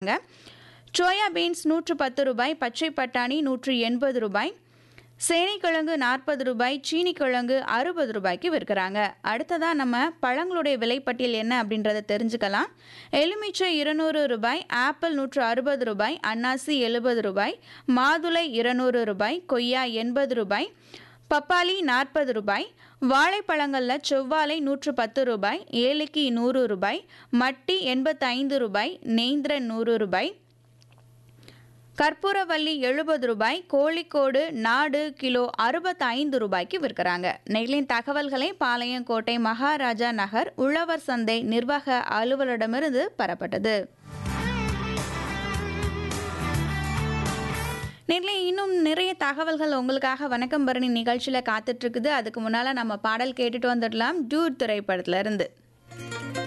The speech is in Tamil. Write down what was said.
விற்கிறாங்க சோயா பீன்ஸ் நூற்று பத்து ரூபாய் பச்சை பட்டாணி நூற்று எண்பது ரூபாய் சேனைக்கிழங்கு நாற்பது ரூபாய் சீனிக்கிழங்கு அறுபது ரூபாய்க்கு விற்கிறாங்க அடுத்ததாக நம்ம பழங்களுடைய விலைப்பட்டியல் என்ன அப்படின்றத தெரிஞ்சுக்கலாம் எலுமிச்சை இருநூறு ரூபாய் ஆப்பிள் நூற்று அறுபது ரூபாய் அன்னாசி எழுபது ரூபாய் மாதுளை இருநூறு ரூபாய் கொய்யா எண்பது ரூபாய் பப்பாளி நாற்பது ரூபாய் வாழைப்பழங்களில் செவ்வாழை நூற்று பத்து ரூபாய் ஏலக்கி நூறு ரூபாய் மட்டி எண்பத்தைந்து ரூபாய் நேந்திரன் நூறு ரூபாய் கற்பூரவல்லி எழுபது ரூபாய் கோழிக்கோடு நாடு கிலோ அறுபத்தைந்து ரூபாய்க்கு விற்கிறாங்க நெகிழின் தகவல்களை பாளையங்கோட்டை மகாராஜா நகர் உழவர் சந்தை நிர்வாக அலுவலரிடமிருந்து பெறப்பட்டது நெகிழி இன்னும் நிறைய தகவல்கள் உங்களுக்காக வணக்கம் பரணி நிகழ்ச்சியில் காத்துட்ருக்குது அதுக்கு முன்னால் நம்ம பாடல் கேட்டுட்டு வந்துடலாம் டூட் திரைப்படத்துல இருந்து